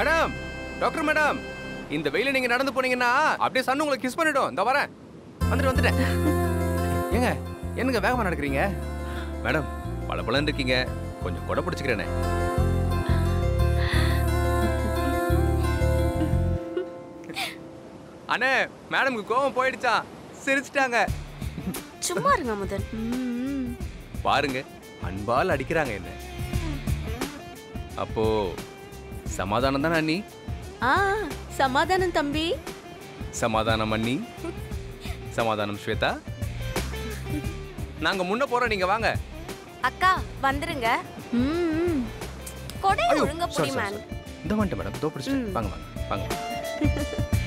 Madam doctor madam இந்த வெயில நீங்க நடந்து போனீங்கன்னா அப்படியே சன் உங்களை கிஸ் பண்ணிடும் இந்த வரேன் வந்துட்டு வந்துட்டேன் ஏங்க என்னங்க வேகமா நடக்கிறீங்க மேடம் பல இருக்கீங்க கொஞ்சம் கொடை பிடிச்சிக்கிறேனே அண்ணே மேடம்க்கு கோவம் போயிடுச்சான் சிரிச்சிட்டாங்க சும்மா இருங்க முதல் பாருங்க அன்பால் அடிக்கிறாங்க என்ன அப்போ சமாதானம் தானே அண்ணி ஆ சமாதானம் தம்பி சமாதானம் அண்ணி சமாதானம் ஸ்வேதா நாங்க முன்ன போறோம் நீங்க வாங்க அக்கா வந்துருங்க ம் கொடை ஐயோ, ஒழுங்க sorry, புடி sorry, மேன் sorry. இந்த வந்துட்டு மேடம் தோ பிடிச்சிட்டு வாங்க வாங்க வாங்க